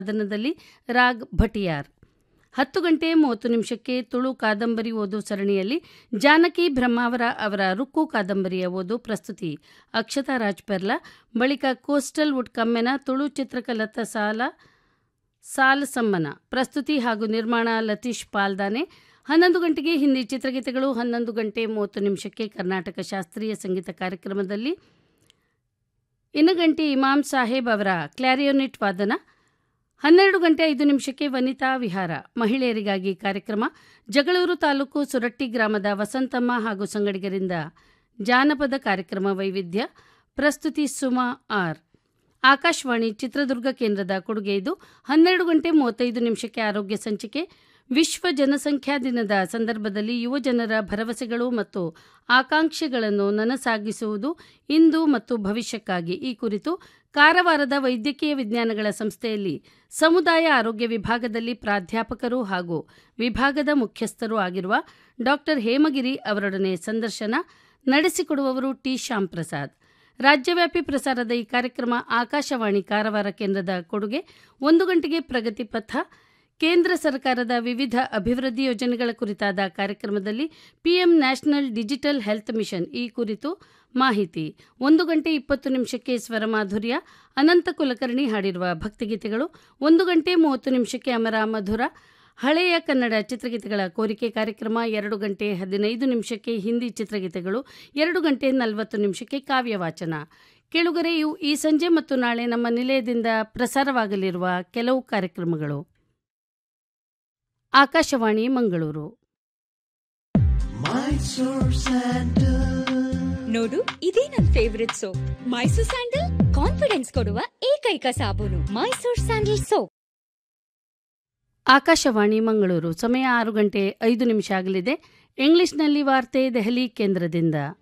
ಸದನದಲ್ಲಿ ರಾಗ್ ಭಟಿಯಾರ್ ಹತ್ತು ಗಂಟೆ ಮೂವತ್ತು ನಿಮಿಷಕ್ಕೆ ತುಳು ಕಾದಂಬರಿ ಓದು ಸರಣಿಯಲ್ಲಿ ಜಾನಕಿ ಬ್ರಹ್ಮಾವರ ಅವರ ರುಕ್ಕು ಕಾದಂಬರಿಯ ಓದು ಪ್ರಸ್ತುತಿ ಅಕ್ಷತಾ ರಾಜ್ಪೆರ್ಲ ಬಳಿಕ ಕೋಸ್ಟಲ್ ವುಡ್ ಕಮ್ಮೆನ ತುಳು ಚಿತ್ರಕಲತ ಸಾಲ ಸಾಲ್ ಸಮ್ಮನ ಪ್ರಸ್ತುತಿ ಹಾಗೂ ನಿರ್ಮಾಣ ಲತೀಶ್ ಪಾಲ್ದಾನೆ ಹನ್ನೊಂದು ಗಂಟೆಗೆ ಹಿಂದಿ ಚಿತ್ರಗೀತೆಗಳು ಹನ್ನೊಂದು ಗಂಟೆ ಮೂವತ್ತು ನಿಮಿಷಕ್ಕೆ ಕರ್ನಾಟಕ ಶಾಸ್ತ್ರೀಯ ಸಂಗೀತ ಕಾರ್ಯಕ್ರಮದಲ್ಲಿ ಇನಗಂಟಿ ಇಮಾಮ್ ಸಾಹೇಬ್ ಅವರ ಕ್ಲಾರಿಯೋನಿಟ್ ವಾದನ ಹನ್ನೆರಡು ಗಂಟೆ ಐದು ನಿಮಿಷಕ್ಕೆ ವನಿತಾ ವಿಹಾರ ಮಹಿಳೆಯರಿಗಾಗಿ ಕಾರ್ಯಕ್ರಮ ಜಗಳೂರು ತಾಲೂಕು ಸುರಟ್ಟಿ ಗ್ರಾಮದ ವಸಂತಮ್ಮ ಹಾಗೂ ಸಂಗಡಿಗರಿಂದ ಜಾನಪದ ಕಾರ್ಯಕ್ರಮ ವೈವಿಧ್ಯ ಪ್ರಸ್ತುತಿ ಸುಮಾ ಆರ್ ಆಕಾಶವಾಣಿ ಚಿತ್ರದುರ್ಗ ಕೇಂದ್ರದ ಕೊಡುಗೆ ಇದು ಹನ್ನೆರಡು ಗಂಟೆ ಮೂವತ್ತೈದು ನಿಮಿಷಕ್ಕೆ ಆರೋಗ್ಯ ಸಂಚಿಕೆ ವಿಶ್ವ ಜನಸಂಖ್ಯಾ ದಿನದ ಸಂದರ್ಭದಲ್ಲಿ ಯುವಜನರ ಭರವಸೆಗಳು ಮತ್ತು ಆಕಾಂಕ್ಷೆಗಳನ್ನು ನನಸಾಗಿಸುವುದು ಇಂದು ಮತ್ತು ಭವಿಷ್ಯಕ್ಕಾಗಿ ಈ ಕುರಿತು ಕಾರವಾರದ ವೈದ್ಯಕೀಯ ವಿಜ್ಞಾನಗಳ ಸಂಸ್ಥೆಯಲ್ಲಿ ಸಮುದಾಯ ಆರೋಗ್ಯ ವಿಭಾಗದಲ್ಲಿ ಪ್ರಾಧ್ಯಾಪಕರು ಹಾಗೂ ವಿಭಾಗದ ಮುಖ್ಯಸ್ಥರೂ ಆಗಿರುವ ಡಾಕ್ಟರ್ ಹೇಮಗಿರಿ ಅವರೊಡನೆ ಸಂದರ್ಶನ ನಡೆಸಿಕೊಡುವವರು ಟಿ ಶ್ಯಾಮ್ ಪ್ರಸಾದ್ ರಾಜ್ಯವ್ಯಾಪಿ ಪ್ರಸಾರದ ಈ ಕಾರ್ಯಕ್ರಮ ಆಕಾಶವಾಣಿ ಕಾರವಾರ ಕೇಂದ್ರದ ಕೊಡುಗೆ ಒಂದು ಗಂಟೆಗೆ ಪ್ರಗತಿ ಪಥ ಕೇಂದ್ರ ಸರ್ಕಾರದ ವಿವಿಧ ಅಭಿವೃದ್ಧಿ ಯೋಜನೆಗಳ ಕುರಿತಾದ ಕಾರ್ಯಕ್ರಮದಲ್ಲಿ PM national digital health mission ಈ ಕುರಿತು ಮಾಹಿತಿ ಒಂದು ಗಂಟೆ ಇಪ್ಪತ್ತು ನಿಮಿಷಕ್ಕೆ ಸ್ವರಮಾಧುರ್ಯ ಅನಂತ ಕುಲಕರ್ಣಿ ಹಾಡಿರುವ ಭಕ್ತಿಗೀತೆಗಳು ಒಂದು ಗಂಟೆ ಮೂವತ್ತು ನಿಮಿಷಕ್ಕೆ ಅಮರ ಮಧುರ ಹಳೆಯ ಕನ್ನಡ ಚಿತ್ರಗೀತೆಗಳ ಕೋರಿಕೆ ಕಾರ್ಯಕ್ರಮ ಎರಡು ಗಂಟೆ ಹದಿನೈದು ನಿಮಿಷಕ್ಕೆ ಹಿಂದಿ ಚಿತ್ರಗೀತೆಗಳು ಎರಡು ಗಂಟೆ ನಲವತ್ತು ನಿಮಿಷಕ್ಕೆ ಕಾವ್ಯ ವಾಚನ ಕೆಳುಗರೆ ಇವು ಈ ಸಂಜೆ ಮತ್ತು ನಾಳೆ ನಮ್ಮ ನಿಲಯದಿಂದ ಪ್ರಸಾರವಾಗಲಿರುವ ಕೆಲವು ಕಾರ್ಯಕ್ರಮಗಳು ಆಕಾಶವಾಣಿ ಮಂಗಳೂರು ನೋಡು ಇದೇ ನನ್ favourite soap Mysore sandal confidence ಕೊಡುವ ಏಕೈಕ ಸಾಬೂನು ಮೈಸೂರ್ ಸ್ಯಾಂಡಲ್ ಸೋಪ್ ಆಕಾಶವಾಣಿ ಮಂಗಳೂರು ಸಮಯ ಆರು ಗಂಟೆ ಐದು ನಿಮಿಷ ಆಗಲಿದೆ ಇಂಗ್ಲಿಷ್ನಲ್ಲಿ ವಾರ್ತೆ ದೆಹಲಿ ಕೇಂದ್ರದಿಂದ